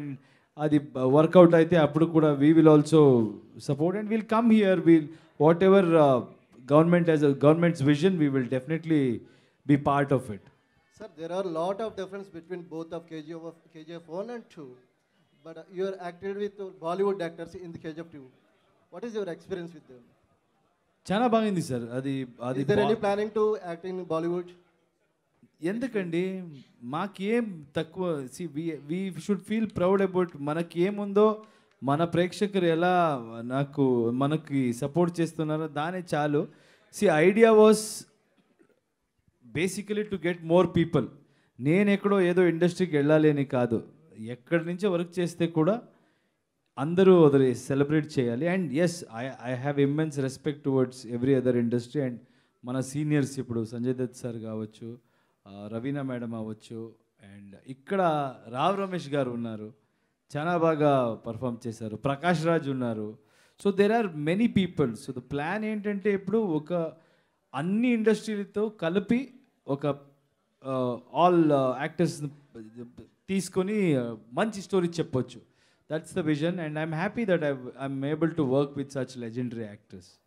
And అది work out అయితే అప్పుడు కూడా we will also support and will come here will whatever government as a government's vision we will definitely be part of it Sir, there are a lot of difference between both of KGF, of KGF 1 and 2. But uh, you are acted with uh, Bollywood actors in the KGF 2. What is your experience with them? చాలా బాగుంది sir అది అది is there any బా- planning to act in Bollywood? ఎందుకండి మాకేం తక్కువ see we should feel proud about మనకి ఏముందో మన ప్రేక్షకులు ఎలా నాకు మనకి సపోర్ట్ చేస్తున్నారో దానే చాలు see idea was basically to get more people నేను ఎక్కడో ఏదో ఇండస్ట్రీకి వెళ్ళాలి అని కాదు ఎక్కడి నుంచో వర్క్ చేస్తే కూడా అందరూ అది సెలబ్రేట్ చేయాలి and yes I I have immense respect towards every other industry and మన సీనియర్స్ ఇప్పుడు సంజయ్ దత్ సార్ కావచ్చు ఆ, రవీనా మేడం అవ్వచ్చు అండ్ ఇక్కడ రావ్ రమేష్ గారు ఉన్నారు చాలా బాగా పర్ఫామ్ చేశారు ప్రకాష్ రాజ్ ఉన్నారు so there are many people so the plan ఏంటంటే ఇప్పుడు ఒక అన్ని ఇండస్ట్రీలతో కలిపి ఒక ఆల్ యాక్టర్స్ తీసుకొని uh, మంచి స్టోరీ చెప్పొచ్చు that's the vision and I'm happy that I I'm able to work with such legendary actors